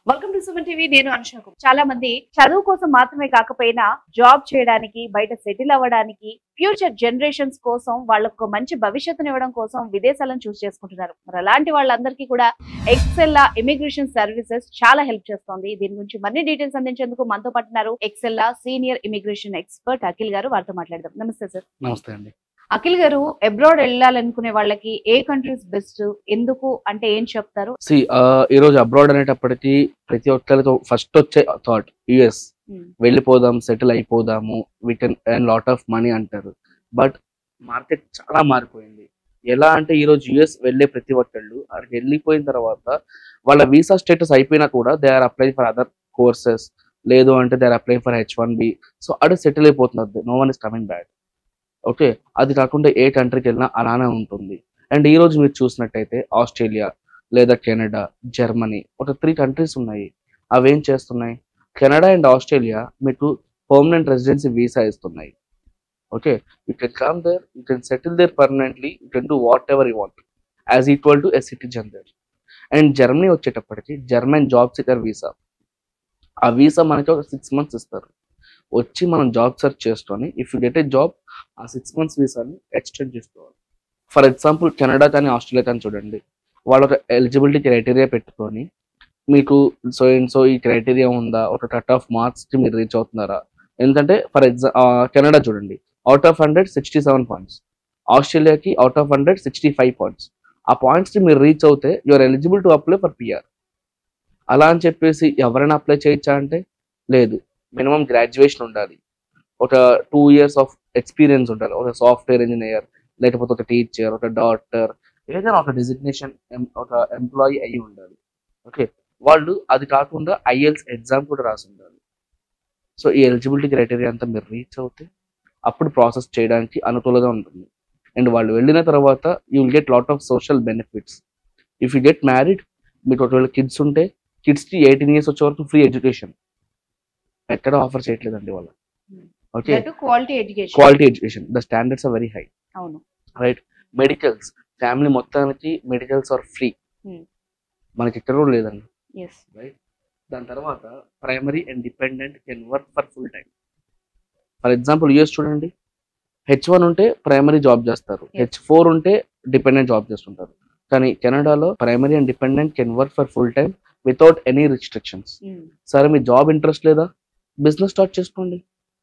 Welcome to Suman TV నేను అనుష కుమార్. చాలా మంది చదువు కోసం మాత్రమే కాకపోయినా జాబ్ చేయడానికి బయట సెటిల్ అవ్వడానికి ఫ్యూచర్ జనరేషన్స్ కోసం వాళ్ళకు ఒక మంచి భవిష్యత్తుని ఇవ్వడం కోసం విదేశాలను చూస్ చేసుకుంటున్నారు మరి అలాంటి వాళ్ళందరికీ కూడా ఎక్సెల్లా ఇమిగ్రేషన్ సర్వీసెస్ చాలా హెల్ప్ చేస్తోంది దీని గురించి మరిన్ని డీటెయిల్స్ అందించేందుకు మనతో పాటున్నారు Excella senior immigration expert Akhil garu వారితో మాట్లాడదాం నమస్తే సార్ నమస్తే అండి అఖిల్ గారు అబ్రాడ్ వెళ్ళాలనుకునే వాళ్ళకి ఏ కంట్రీస్ బెస్ట్ ఎందుకు అంటే ఏం చెప్తారు సి ఈ రోజు అబ్రాడ్ అనేటప్పటికి ప్రతి ఒక్కరితో ఫస్ట్ వచ్చే థాట్ యుఎస్ ఉమ్, వెళ్ళిపోదాం సెటిల్ అయిపోదాము we can earn lot of money అంటారు బట్ మార్కెట్ చాలా మారిపోయింది ఎలా అంటే ఈ రోజు యుఎస్ వెళ్ళే ప్రతి ఒక్కళ్ళు అక్కడికి వెళ్ళిపోయిన తర్వాత వాళ్ళ వీసా స్టేటస్ అయిపోయినా కూడా they are apply for other courses లేదు అంటే they are apply for H one B so అక్కడ సెటిల్ అయిపోతున్నారు no one is coming back okay అది కాకుండా ఏ కంట్రీకి వెళ్ళినా అలానే ఉంటుంది అండ్ ఈ రోజు మీరు చూసినట్టయితే ఆస్ట్రేలియా లేదా కెనడా జర్మనీ ఒక త్రీ కంట్రీస్ ఉన్నాయి అవి ఏం చేస్తున్నాయి కెనడా అండ్ ఆస్ట్రేలియా మీకు పర్మనెంట్ రెసిడెన్సీ వీసా ఇస్తున్నాయి okay you can come there you can settle there permanently you can do whatever you want as equal to a citizen there and Germany వచ్చేటప్పటికి German job seeker visa ఆ visa మనకి ఒక six months ఇస్తారు వచ్చి మనం job search చేసుకొని if you get a job ఆ six months వీసాని ఎక్స్టెండ్ చేసుకోవాలి ఫర్ ఎగ్జాంపుల్ కెనడా కానీ ఆస్ట్రేలియా కానీ చూడండి వాళ్ళ ఒక ఎలిజిబిలిటీ క్రైటీరియా పెట్టుకొని మీకు సో అండ్ సో ఈ క్రైటీరియా ఉందా ఒక కట్ ఆఫ్ మార్క్స్ కి మీరు రీచ్ అవుతున్నారా ఎందుకంటే ఫర్ ఎగ్జా కెనడా చూడండి out of hundred sixty seven points ఆస్ట్రేలియాకి out of hundred sixty five points ఆ పాయింట్స్ కి మీరు రీచ్ అవుతే you are eligible to apply for PR అలా అని చెప్పేసి ఎవరైనా అప్లై చేయొచ్చా అంటే లేదు మినిమం గ్రాడ్యుయేషన్ ఉండాలి ఒక టూ ఇయర్స్ ఆఫ్ ఎక్స్పీరియన్స్ ఉండాలి ఒక సాఫ్ట్వేర్ ఇంజనీర్ లేకపోతే ఒక టీచర్ ఒక డాక్టర్ ఏదైనా ఒక డిజిగ్నేషన్ ఒక ఎంప్లాయీ అయ్యి ఉండాలి ఓకే వాళ్ళు అది కాకుండా ఐఎల్స్ ఎగ్జామ్ కూడా రాసి ఉండాలి సో ఈ ఎలిజిబిలిటీ క్రైటీరియా అంతా మీరు రీచ్ అవుతే అప్పుడు ప్రాసెస్ చేయడానికి అనుకూలంగా ఉంటుంది అండ్ వాళ్ళు వెళ్ళిన తర్వాత you will get lot of social benefits if you get married మీకు ఒకవేళ కిడ్స్ ఉంటే కిడ్స్కి ఎయిటీన్ ఇయర్స్ వచ్చే వరకు ఫ్రీ ఎడ్యుకేషన్ ఎక్కడ ఆఫర్ చేయట్లేదండి వాళ్ళు okay quality education quality education the standards are very high అవును రైట్ మెడికల్స్ ఫ్యామిలీ మొత్తానికి మెడికల్స్ ఆర్ ఫ్రీ Hmm. మనకి ఇక్కడ కూడా లేదండి ఎస్ రైట్ దాని తర్వాత primary and dependent can work for full time for example US చూడండి హెచ్ వన్ ఉంటే ప్రైమరీ జాబ్ చేస్తారు Yes. హెచ్ ఫోర్ ఉంటే డిపెండెంట్ జాబ్ చేస్తుంటారు కానీ కెనడాలో primary and dependent can work for full time without any restrictions సరే మీ job interest లేదా business start చేసుకోండి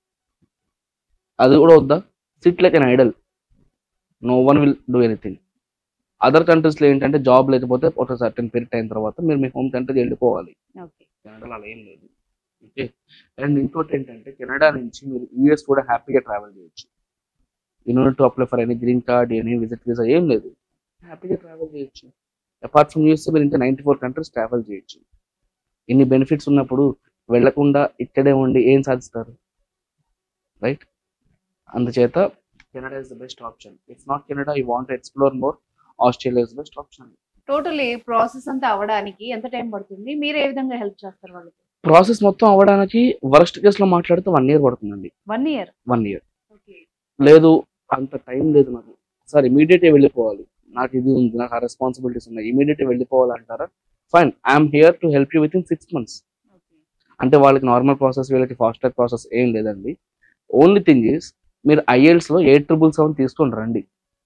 అది కూడా వద్దా sit like an idle no one will do anything other కంట్రీస్లో ఏంటంటే జాబ్ లేకపోతే ఒక సర్టన్ పీరియడ్ అయిన తర్వాత మీరు మీ హోమ్ కంట్రీకి వెళ్ళిపోవాలి ఓకే కెనడాలో అలా ఏం లేదు ఓకే అండ్ ఇంకోటి ఏంటంటే కెనడా నుంచి మీరు యూఎస్ కూడా హ్యాపీగా ట్రావెల్ చేయొచ్చు you need to apply for any green card any visit visa ఏం లేదు హ్యాపీగా ట్రావెల్ చేయొచ్చు అపార్ట్ ఫ్రమ్ యూఎస్ మీరు ఇంకా నైంటీ ఫోర్ కంట్రీస్ ట్రావెల్ చేయొచ్చు ఇన్ని బెనిఫిట్స్ ఉన్నప్పుడు వెళ్లకుండా ఇక్కడే ఉండి ఏం సాధిస్తారు రైట్ అందుచేత Canada is the best option if not Canada you want explore more Australia is best option total process అంతా అవ్వడానికి ఎంత టైం పడుతుంది మీరు ఏ విధంగా హెల్ప్ చేస్తారు వాళ్ళకి ప్రాసెస్ మొత్తం అవ్వడానికి వరస్ట్ కేసులో మాట్లాడితే వన్ ఇయర్ పడుతుందండి one year one year okay లేదు అంత టైం లేదు నాకు సార్ ఇమీడియట్ వెళ్ళిపోవాలి నాకు ఇది ఉంది నాకు ఆ రెస్పాన్సిబిలిటీస్ ఉన్నాయి ఇమీడియట్ వెళ్ళిపోవాలంటారా fine I'm here to help you with in six months అంటే వాళ్ళకి నార్మల్ ప్రాసెస్ వీళ్ళకి ఫాస్టర్ ప్రాసెస్ ఏం లేదండి ఓన్లీ థింగ్ ఈస్ మీరు ఐఎల్స్ లో ఎయిట్ ట్రిపుల్ సెవెన్ తీసుకొని రండి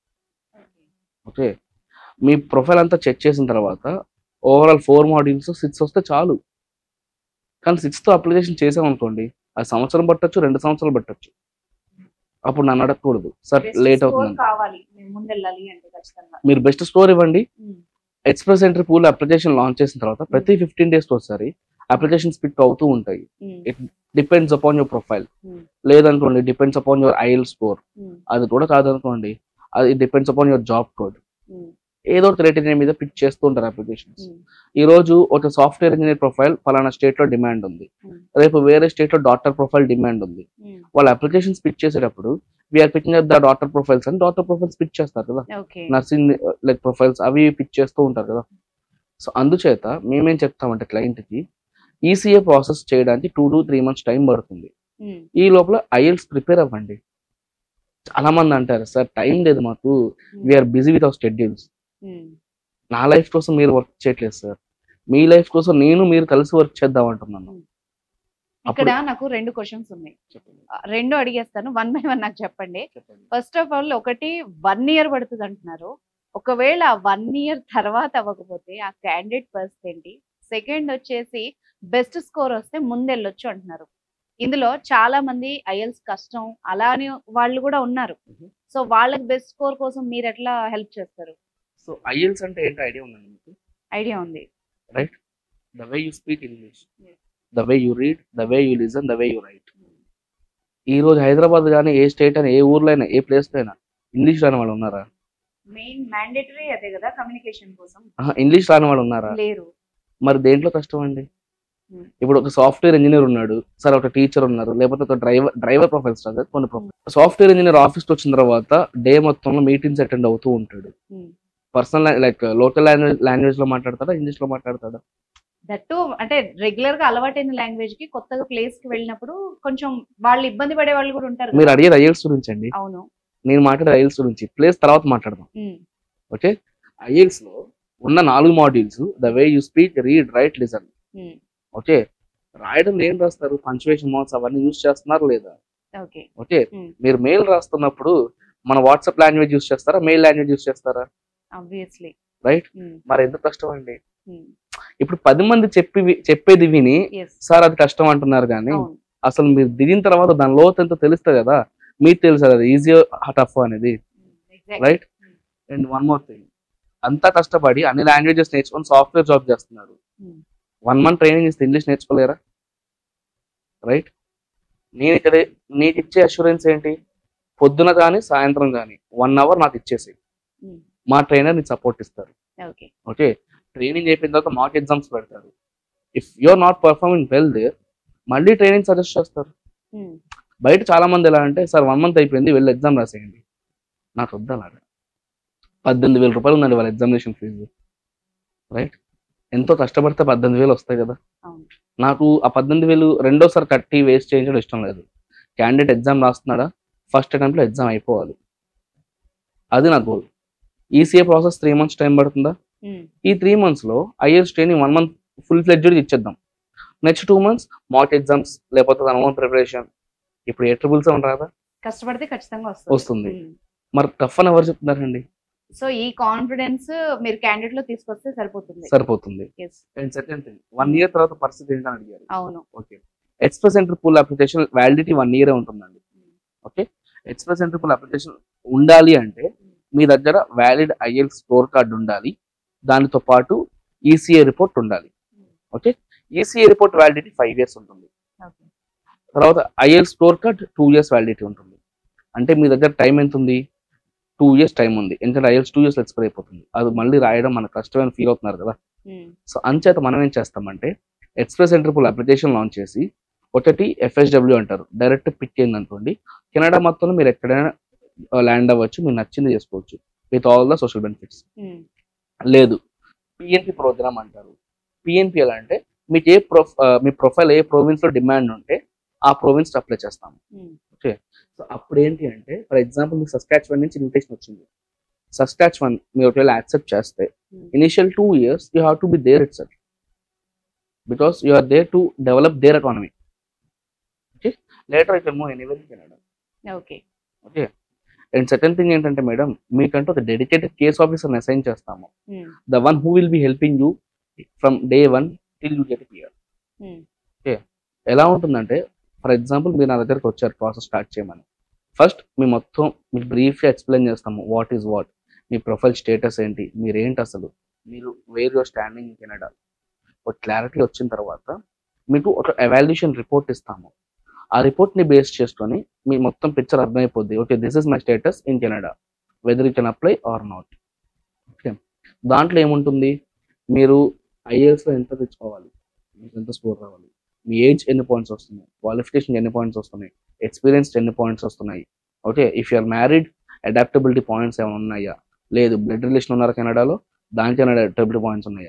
ఓకే మీ ప్రొఫైల్ అంతా చెక్ చేసిన తర్వాత ఓవరాల్ ఫోర్ మాడ్యూల్స్ సిక్స్ వస్తే చాలు కానీ సిక్స్త్ అప్లికేషన్ చేసామనుకోండి అది సంవత్సరం పట్టొచ్చు రెండు సంవత్సరాలు పట్టొచ్చు అప్పుడు నన్ను అడగకూడదు సార్ లేట్ అవుతుంది కావాలి మేము ముందు వెళ్ళాలి అంటే ఖచ్చితంగా మీరు బెస్ట్ స్టోర్ ఇవ్వండి um, express entry pool application launch చేసిన తర్వాత ప్రతి ఫిఫ్టీన్ డేస్ ఒకసారి అప్లికేషన్స్ పిక్ అవుతూ ఉంటాయి um, depends upon your profile Hmm. లేదనుకోండి డిపెండ్స్ అపాన్ యువర్ ఐఎల్ స్కోర్ ఉమ్, అది కూడా కాదనుకోండి అది depends upon your job code um, ఏదో ఒక క్రైటీరియా మీద పిక్ చేస్తూ ఉంటారు అప్లికేషన్స్ ఉమ్, ఈ రోజు ఒక సాఫ్ట్వేర్ ఇంజనీర్ ప్రొఫైల్ పలానా స్టేట్ లో డిమాండ్ ఉంది Hmm. రేపు వేరే స్టేట్ లో డాక్టర్ ప్రొఫైల్ డిమాండ్ ఉంది ఉమ్, వాళ్ళ అప్లికేషన్స్ పిక్ చేసేటప్పుడు we are picking up the doctor profiles అని డాక్టర్ ప్రొఫైల్స్ పిక్ చేస్తారు కదా ఓకే నర్సింగ్ లైక్ ప్రొఫైల్స్ అవి పిక్ చేస్తూ ఉంటారు కదా సో అందుచేత మేమేం చెప్తామంటే client కి ఈసీఏ ప్రాసెస్ చేయడానికి two to three months time పడుతుంది ఉమ్, ఈ లోపల ఐఎల్స్ ప్రిపేర్ అవ్వండి చాలా మంది అంటారు సార్ టైం లేదు మాకు we are busy with our schedules um, నా లైఫ్ కోసం మీరు వర్క్ చేయట్లేదు సార్ మీ లైఫ్ కోసం నేను మీరు కలిసి వర్క్ చేద్దాం అంటున్నాను ఇక్కడ నాకు రెండు క్వశ్చన్స్ ఉన్నాయి చెప్పండి ఆ, రెండు అడిగేస్తాను వన్ బై వన్ నాకు చెప్పండి చెప్పండి ఫస్ట్ ఆఫ్ ఆల్ ఒకటి వన్ ఇయర్ పడుతుంది అంటున్నారు ఒకవేళ వన్ ఇయర్ తర్వాత అవ్వకపోతే ఆ క్యాండిడేట్ పరిస్థితి ఏంటి సెకండ్ వచ్చేసి బెస్ట్ స్కోర్ వస్తే ముందెళ్ళొచ్చు అంటున్నారు ఇందులో చాలా మంది ఐఎల్స్ కష్టం అలా అని వాళ్ళు కూడా ఉన్నారు Mhm. సో వాళ్ళకి బెస్ట్ స్కోర్ కోసం మీరు ఎట్లా హెల్ప్ చేస్తారు సో ఐఎల్స్ అంటే ఏంటో ఐడియా ఉందండి మీకు ఐడియా ఉంది the way you speak English Yes. The way you read the way you listen the way you write ఈ రోజు హైదరాబాద్ కానీ ఏ స్టేట్ అయినా ఏ ఊర్లో అయినా ఏ ప్లేస్ అయినా ఇంగ్లీష్ రాని వాళ్ళు ఉన్నారా మెయిన్ మ్యాండేటరీ అదే కదా కమ్యూనికేషన్ కోసం ఆహా, ఇంగ్లీష్ రాని వాళ్ళు ఉన్నారా లేరు మరి దేంట్లో కష్టం అండి Hmm. ఇప్పుడు ఒక సాఫ్ట్వేర్ ఇంజనీర్ ఉన్నాడు సరే ఒక టీచర్ ఉన్నారు లేకపోతే ఒక డ్రైవర్ డ్రైవర్ ప్రొఫైల్స్ రాదు కొన్ని ప్రొఫైల్ సాఫ్ట్వేర్ ఇంజనీర్ ఆఫీస్కి వచ్చిన తర్వాత డే మొత్తంలో మీటింగ్స్ అటెండ్ అవుతూ ఉంటాడు Hmm. Personal like local language language లో మాట్లాడతాడా ఇంగ్లీష్ లో మాట్లాడతాడా దట్టు అంటే రెగ్యులర్ గా అలవాటైన లాంగ్వేజ్ కి కొత్తగా ప్లేస్ కి వెళ్ళినప్పుడు కొంచెం వాళ్ళు ఇబ్బంది పడే వాళ్ళు కూడా ఉంటారు మీరు కదా. అడిగేది ఐఎల్స్ గురించి అండి అవును నేను మాట్లాడే ఐఎల్స్ గురించి ప్లేస్ తర్వాత మాట్లాడదాం ఉమ్, ఓకే ఐఎల్స్ లో ఉన్న నాలుగు modules the way you speak read write listen um, okay రాయడం ఏం రాస్తారు పంచువేషన్ మార్క్స్ అవన్నీ యూస్ చేస్తున్నారు లేదా ఓకే ఓకే Hmm. మీరు మెయిల్ రాస్తున్నప్పుడు మన వాట్సాప్ లాంగ్వేజ్ యూస్ చేస్తారా మెయిల్ లాంగ్వేజ్ యూస్ చేస్తారా ఆబ్వియస్లీ రైట్ మరి ఎందుకు కష్టం అండి ఉమ్, ఇప్పుడు పది మంది చెప్పి వి- చెప్పేది విని ఎస్ సార్ అది కష్టం అంటున్నారు కానీ అవును అసలు మీరు దిగిన తర్వాత దాని లోతు ఎంతో తెలుస్తుంది కదా మీకు తెలుసు అది ఈజీ టఫ్ అనేది exact right and one more thing అంతా కష్టపడి అన్ని లాంగ్వేజెస్ నేర్చుకొని సాఫ్ట్వేర్ జాబ్ చేస్తున్నారు Hmm. వన్ మంత్ ట్రైనింగ్ ఇస్తే ఇంగ్లీష్ నేర్చుకోలేరా రైట్ నేను ఇక్కడ నీకు ఇచ్చే అష్యూరెన్స్ ఏంటి పొద్దున కానీ సాయంత్రం కానీ వన్ అవర్ నాకు ఇచ్చేసి మా ట్రైనర్ నీకు సపోర్ట్ ఇస్తారు ఓకే ఓకే ట్రైనింగ్ అయిపోయిన తర్వాత మాక్ ఎగ్జామ్స్ పెడతారు if you are not performing well there మళ్ళీ ట్రైనింగ్ సజెస్ట్ చేస్తారు బయట చాలా మంది ఎలా అంటే సార్ వన్ మంత్ అయిపోయింది వెళ్ళి ఎగ్జామ్ రాసేయండి నాకు వద్దా అలాగా పద్దెనిమిది వేల రూపాయలు ఉందండి వాళ్ళ ఎగ్జామినేషన్ ఫీజు రైట్ ఎంతో కష్టపడితే పద్దెనిమిది వేలు వస్తాయి కదా అవును నాకు ఆ పద్దెనిమిది వేలు రెండోసారి కట్టి వేస్ట్ చేయించడం ఇష్టం లేదు క్యాండిడేట్ ఎగ్జామ్ రాస్తున్నాడా ఫస్ట్ అటెంప్ట్లో ఎగ్జామ్ అయిపోవాలి అది నా goal ECA process three months time పడుతుందా ఉమ్, ఈ త్రీ మంత్స్లో ఐఎస్ training one month full fledged ఇచ్చేద్దాం next two months mock exams లేకపోతే తన ఓన్ ప్రిపరేషన్ ఇప్పుడు ఏ ట్రిపుల్ సెవెన్ రాదా కష్టపడితే ఖచ్చితంగా వస్తుంది. వస్తుంది మరి టఫ్ అని ఎవరు చెప్తున్నారండి సో ఈ కాన్ఫిడెన్స్ మీరు క్యాండిడేట్ లో తీసుకొస్తే సరిపోతుంది సరిపోతుంది yes and second thing one year తర్వాత పరిస్థితి ఏంటని అడిగారు అవును okay express entry pool application validity one year ఉంటుందండి okay express entry pool application ఉండాలి అంటే మీ దగ్గర వ్యాలిడ్ ఐఎల్ స్కోర్ కార్డ్ ఉండాలి దానితో పాటు ఈసీఏ రిపోర్ట్ ఉండాలి okay ECA report validity five years ఉంటుంది ఓకే తర్వాత ఐఎల్ score card two years validity ఉంటుంది అంటే మీ దగ్గర టైం ఎంత ఉంది టూ ఇయర్స్ టైం ఉంది ఎందుకంటే ఐఎల్స్ టూ ఇయర్స్ ఎక్స్పైర్ అయిపోతుంది అది మళ్ళీ రాయడం మన కష్టమైన ఫీల్ అవుతున్నారు కదా ఉమ్, సో అంచేత మనం ఏం చేస్తామంటే ఎక్స్ప్రెస్ ఎంట్రీపుల్ అప్లికేషన్ లాంచ్ చేసి ఒకటి ఎఫ్ఎస్డబ్ల్యూ అంటారు డైరెక్ట్ పిక్ అయింది అనుకోండి కెనడా మొత్తంలో మీరు ఎక్కడైనా ల్యాండ్ అవ్వచ్చు మీరు నచ్చింది చేసుకోవచ్చు with all the social benefits um, లేదు పిఎన్పి ప్రోగ్రామ్ అంటారు పిఎన్పి ఎలా అంటే మీకు ఏ ప్రొఫ్ ఆ, మీ ప్రొఫైల్ ఏ province లో డిమాండ్ ఉంటే ఆ province కి అప్లై చేస్తాము ఉమ్, సో అప్పుడు ఏంటి అంటే ఫర్ ఎగ్జాంపుల్ మీకు సస్కాచ్ వన్ నుంచి ఇన్విటేషన్ వచ్చింది సస్కాచ్ వన్ మీరు ఒకవేళ యాక్సెప్ట్ చేస్తే Hmm. Initial two years you have to be there itself because you are there to develop their economy okay later ఇక్కడ move anywhere Canada okay okay and second thing ఏంటంటే madam మీకంటూ ఒక dedicated case ఆఫీసర్ని assign చేస్తాము um, the one who will be helping you from day one till you get clear um, ఎలా ఉంటుందంటే for example మీరు నా దగ్గరకు వచ్చారు ప్రాసెస్ స్టార్ట్ చేయమని ఫస్ట్ మీ మొత్తం మీకు బ్రీఫ్గా ఎక్స్ప్లెయిన్ చేస్తాము వాట్ ఈజ్ వాట్ మీ ప్రొఫైల్ స్టేటస్ ఏంటి మీరేంటి అసలు మీరు where your standing in Canada ఒక క్లారిటీ వచ్చిన తర్వాత మీకు ఒక ఎవాల్యుయేషన్ రిపోర్ట్ ఇస్తాము ఆ రిపోర్ట్ని బేస్ చేసుకొని మీ మొత్తం పిక్చర్ అర్థమైపోద్ది okay this is my status in Canada whether you can apply or not okay దాంట్లో ఏముంటుంది మీరు ఐఏఎస్లో ఎంత తెచ్చుకోవాలి మీకు ఎంత స్కోర్ రావాలి మీ ఏజ్ ఎన్ని పాయింట్స్ వస్తున్నాయి క్వాలిఫికేషన్ ఎన్ని పాయింట్స్ వస్తున్నాయి ఎక్స్పీరియన్స్ ఎన్ని పాయింట్స్ వస్తున్నాయి okay if you're married adaptability points ఏమైనా ఉన్నాయా లేదు బ్లడ్ రిలేషన్ ఉన్నారు కెనడాలో దానికైనా అడాప్టబిలిటీ పాయింట్స్ ఉన్నాయా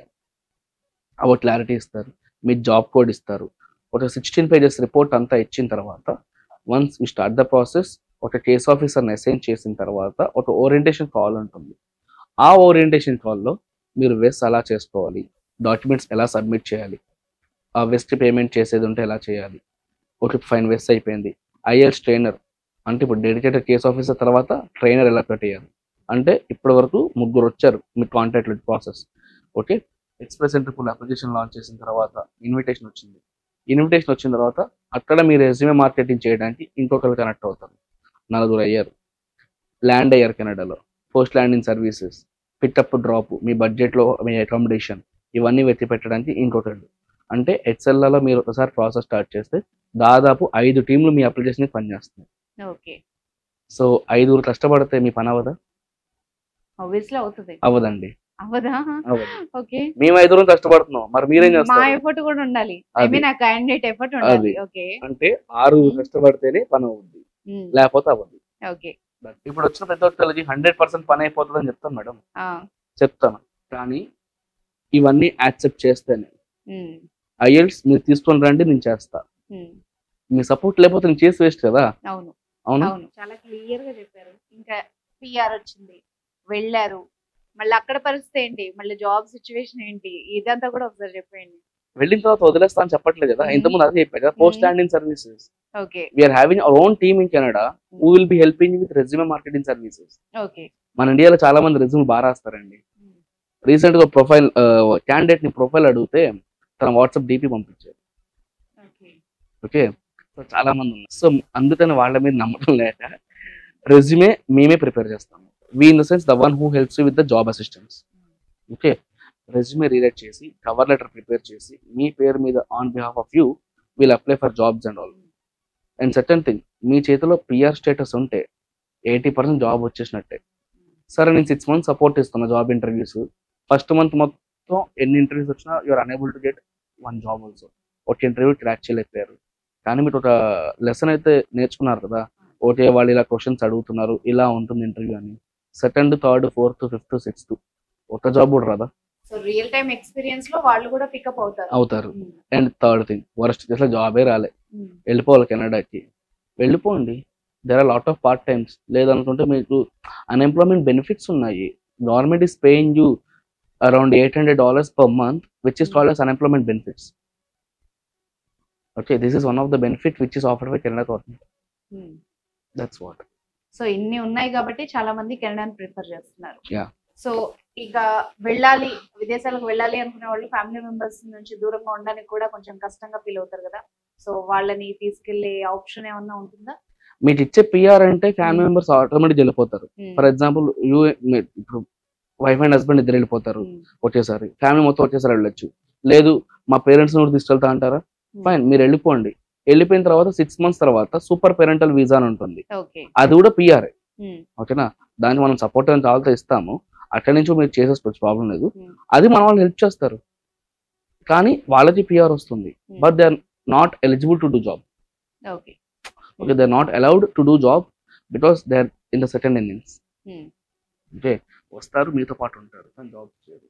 అవి క్లారిటీ ఇస్తారు మీ జాబ్ కోడ్ ఇస్తారు ఒక సిక్స్టీన్ పేజెస్ రిపోర్ట్ అంతా ఇచ్చిన తర్వాత once you start the process ఒక కేస్ ఆఫీసర్ని అసైన్ చేసిన తర్వాత ఒక ఓరియంటేషన్ కాల్ ఉంటుంది ఆ ఓరియంటేషన్ కాల్లో మీరు వెస్ అలా చేసుకోవాలి డాక్యుమెంట్స్ ఎలా సబ్మిట్ చేయాలి ఆ వెస్ట్ పేమెంట్ చేసేది ఉంటే ఎలా చేయాలి ఓకే ఫైన్ వెస్ట్ అయిపోయింది ఐఎల్స్ ట్రైనర్ అంటే ఇప్పుడు డెడికేటెడ్ కేస్ ఆఫీసర్ తర్వాత ట్రైనర్ ఎలా పెట్టేయాలి అంటే ఇప్పటి వరకు ముగ్గురు వచ్చారు మీ contact process okay express entry application launch చేసిన తర్వాత ఇన్విటేషన్ వచ్చింది ఇన్విటేషన్ వచ్చిన తర్వాత అక్కడ మీ రెజ్యూమే మార్కెటింగ్ చేయడానికి ఇంకొకరు కనెక్ట్ అవుతారు నలుగురు అయ్యారు ల్యాండ్ అయ్యారు కెనడాలో post landing services pickup drop మీ బడ్జెట్లో మీ అకామిడేషన్ ఇవన్నీ వెతి పెట్టడానికి ఇంకొకళ్ళు అంటే హెచ్ఎల్లలో మీరు ఒకసారి ప్రాసెస్ స్టార్ట్ చేస్తే దాదాపు ఐదు టీంలు మీ అప్లికేషన్కి పనిచేస్తున్నాయి ఓకే సో ఐదుగురు కష్టపడితే మీ పని అవ్వదా ఆబ్వియస్లీ అవుతుంది అవ్వదండి అవదా అవ్వదు ఓకే మేము ఐదుగురం కష్టపడుతున్నాం మరి మీరేం మా చేస్తారు ఎఫర్ట్ కూడా ఉండాలి ఐ అది. మీన్ ఆ క్యాండిడేట్ ఎఫర్ట్ ఉండాలి అది. ఓకే అంటే ఆరుగురు కష్టపడితేనే పని అవుద్ది లేకపోతే అవ్వదు ఓకే ఇప్పుడు వచ్చిన ప్రతి ఒక్కరికి హండ్రెడ్ పర్సెంట్ పని అయిపోతుంది అని చెప్తాను మేడం చెప్తాను కానీ ఇవన్నీ యాక్సెప్ట్ చేస్తేనే ఐఎల్స్ మీరు తీసుకొని రండి నేను చేస్తా మీ సపోర్ట్ లేకపోతే నేను చేసి వేస్ట్ కదా అవును అవునా అవును చాలా క్లియర్ గా చెప్పారు ఇంకా పిఆర్ వచ్చింది వెళ్ళారు మళ్ళీ అక్కడ పరిస్థితి ఏంటి మళ్ళీ జాబ్ సిచ్యువేషన్ ఏంటి ఇదంతా కూడా ఒకసారి చెప్పండి వెళ్ళిన తర్వాత వదిలేస్తా అని చెప్పట్లేదు కదా Hmm. ఇంతకుముందు అదే చెప్పారు కదా post Hmm. Standing services okay we're having our own team in Canada who will be helping with resume marketing services okay మన ఇండియాలో చాలా మంది రెజ్యూమ్ బాగా రాస్తారండి రీసెంట్ గా ప్రొఫైల్ క్యాండిడేట్ ని ప్రొఫైల్ అడిగితే తన వాట్సాప్ డిపి పంపించారు ఓకే ఓకే సో చాలా మంది ఉన్నారు సో అందుకని వాళ్ళ మీద నమ్మకం లేక రెజ్యూమే మేమే ప్రిపేర్ చేస్తాము we in the sense the one who helps with the job assistance okay resume rewrite చేసి కవర్ లెటర్ ప్రిపేర్ చేసి మీ పేరు మీద on behalf of you will apply for jobs and all and second thing మీ చేతిలో PR status ఉంటే eighty percent job వచ్చేసినట్టే సరే నేను సిక్స్ మంత్స్ సపోర్ట్ ఇస్తున్నా జాబ్ ఇంటర్వ్యూస్ ఫస్ట్ మంత్ మొత్తం ఎన్ని ఇంటర్వ్యూస్ వచ్చినా you're unable to get one job also ఒక ఇంటర్వ్యూ క్రాక్ చేయలేకపోయారు కానీ మీరు ఒక లెసన్ అయితే నేర్చుకున్నారు కదా ఓకే వాళ్ళు ఇలా క్వశ్చన్స్ అడుగుతున్నారు ఇలా ఉంటుంది ఇంటర్వ్యూ అని second third fourth fifth sixth ఒక జాబ్ కూడా రాదా సో రియల్ టైం ఎక్స్పీరియన్స్ లో వాళ్ళు కూడా పికప్ అవుతారు అవుతారు um, and third thing worst అసలు జాబే రాలే ఉమ్, వెళ్ళిపోవాలి కెనడాకి వెళ్ళిపోండి there are lot of part times లేదనుకుంటే మీకు అన్ఎంప్లాయ్మెంట్ బెనిఫిట్స్ ఉన్నాయి government is paying you around eight hundred dollars per month which is called as unemployment benefits okay this is one of the benefit which is offered by Canada government um. That's what so ఇన్ని ఉన్నాయి కాబట్టి చాలా మంది కెనడాని prefer చేస్తున్నారు Yeah. So ఇక వెళ్ళాలి విదేశాలకు వెళ్ళాలి అనుకునే వాళ్ళు ఫ్యామిలీ మెంబర్స్ నుంచి దూరంగా ఉండడానికి కూడా కొంచెం కష్టంగా ఫీల్ అవుతారు కదా సో వాళ్ళని తీసుకెళ్లే ఆప్షన్ ఏమన్నా ఉంటుందా మీకు ఇచ్చే పిఆర్ అంటే ఫ్యామిలీ మెంబర్స్ ఆటోమేటిక్ వెళ్ళిపోతారు ఉమ్, ఫర్ ఎగ్జాంపుల్ యూ ఇప్పుడు వైఫ్ అండ్ హస్బెండ్ ఇద్దరు వెళ్ళిపోతారు ఉమ్, ఒకేసారి ఫ్యామిలీ మొత్తం ఒకేసారి వెళ్ళొచ్చు లేదు మా పేరెంట్స్ కూడా తీసుకెళ్తా అంటారా ఉమ్. ఫైన్ మీరు వెళ్ళిపోండి వెళ్ళిపోయిన తర్వాత సిక్స్ మంత్స్ తర్వాత సూపర్ పేరెంటల్ వీసా అని ఉంటుంది ఓకే అది కూడా పిఆర్ ఉమ్, ఓకేనా దానికి మనం సపోర్ట్ అని చాలా ఇస్తాము అక్కడి నుంచి మీరు చేసేసుకోవచ్చు ప్రాబ్లం లేదు Hmm. అది మన వాళ్ళు హెల్ప్ చేస్తారు కానీ వాళ్ళకి పిఆర్ వస్తుంది Hmm. But they are not eligible to do job okay okay they are not allowed to do job because they are in the second innings um. Okay వస్తారు మీతో పాటు ఉంటారు కానీ జాబ్ చేయరు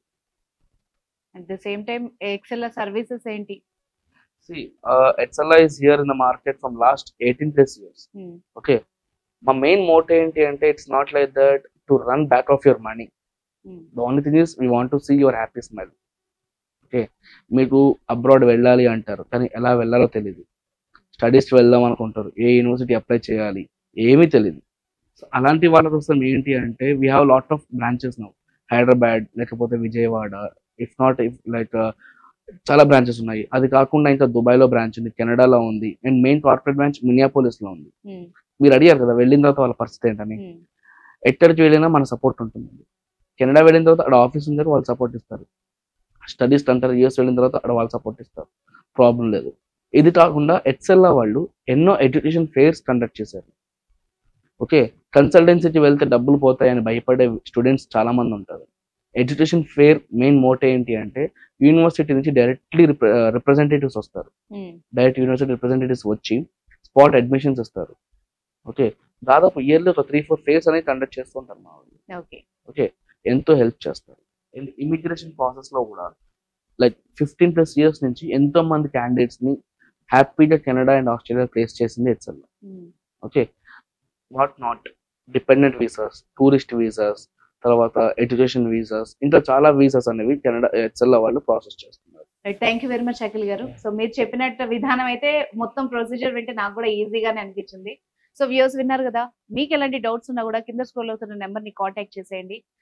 at the same time Excel services ఏంటి see XLI is here in the market from last eighteen plus years um, okay మా main motto ఏంటి అంటే it's not like that to run back of your money um, the only thing is we want to see your happy smile okay మీకు abroad వెళ్ళాలి అంటారు కానీ ఎలా వెళ్ళాలో తెలియదు స్టడీస్కి వెళ్దాం అనుకుంటారు ఏ యూనివర్సిటీ అప్లై చేయాలి ఏమీ తెలియదు సో అలాంటి వాళ్ళ కోసం ఏంటి అంటే we have lot of branches now Hyderabad లేకపోతే Vijayawada if not if like చాలా బ్రాంచెస్ ఉన్నాయి అది కాకుండా ఇంకా దుబాయ్లో బ్రాంచ్ ఉంది కెనడాలో ఉంది అండ్ మెయిన్ కార్పొరేట్ బ్రాంచ్ మినియాపోలిస్లో ఉంది ఉమ్, మీరు అడిగారు కదా వెళ్ళిన తర్వాత వాళ్ళ పరిస్థితి ఏంటని ఉమ్, ఎక్కడికి వెళ్ళినా మన సపోర్ట్ ఉంటుంది కెనడా వెళ్ళిన తర్వాత అక్కడ ఆఫీస్ ఉంది వాళ్ళు సపోర్ట్ ఇస్తారు స్టడీస్ అంటారు యూఎస్ వెళ్ళిన తర్వాత అక్కడ వాళ్ళు సపోర్ట్ ఇస్తారు ప్రాబ్లం లేదు ఇది కాకుండా ఎక్సెల్లా వాళ్ళు ఎన్నో ఎడ్యుకేషన్ ఫేర్స్ కండక్ట్ చేశారు ఓకే కన్సల్టెన్సీకి వెళ్తే డబ్బులు పోతాయని భయపడే స్టూడెంట్స్ చాలా మంది ఉంటారు ఎడ్యుకేషన్ ఫేర్ మెయిన్ మోటో ఏంటి అంటే యూనివర్సిటీ నుంచి డైరెక్ట్లీ రిప్రజెంటేటివ్స్ వస్తారు ఉమ్, డైరెక్ట్ యూనివర్సిటీ రిప్రజెంటేటివ్స్ వచ్చి స్పాట్ అడ్మిషన్స్ ఇస్తారు ఓకే దాదాపు ఇయర్లీ ఒక త్రీ ఫోర్ ఫేర్స్ అనేది కండక్ట్ చేస్తుంటారు మా వాళ్ళు ఓకే ఓకే ఎంతో హెల్ప్ చేస్తారు అండ్ ఇమిగ్రేషన్ ప్రాసెస్ లో కూడా లైక్ ఫిఫ్టీన్ ప్లస్ ఇయర్స్ నుంచి ఎంతో మంది క్యాండిడేట్స్ ని హ్యాపీగా కెనడా అండ్ ఆస్ట్రేలియా ప్లేస్ చేసింది హెచ్ఎల్ um, okay what not dependent visas tourist visas తర్వాత ఎడ్యుకేషన్ వీసాస్ ఇంకా చాలా వీసాస్ అనేవి కెనడా హెచ్ఎల్ వాళ్ళు ప్రాసెస్ చేస్తున్నారు thank you very much Akhil గారు సో మీరు చెప్పినట్టు విధానం అయితే మొత్తం ప్రొసీజర్ వింటే నాకు కూడా ఈజీగానే అనిపించింది సో వ్యూస్ విన్నారు కదా మీకు ఎలాంటి డౌట్స్ ఉన్నా కూడా కింద స్క్రోల్ అవుతున్న నెంబర్ ని కాంటాక్ట్ చేసేయండి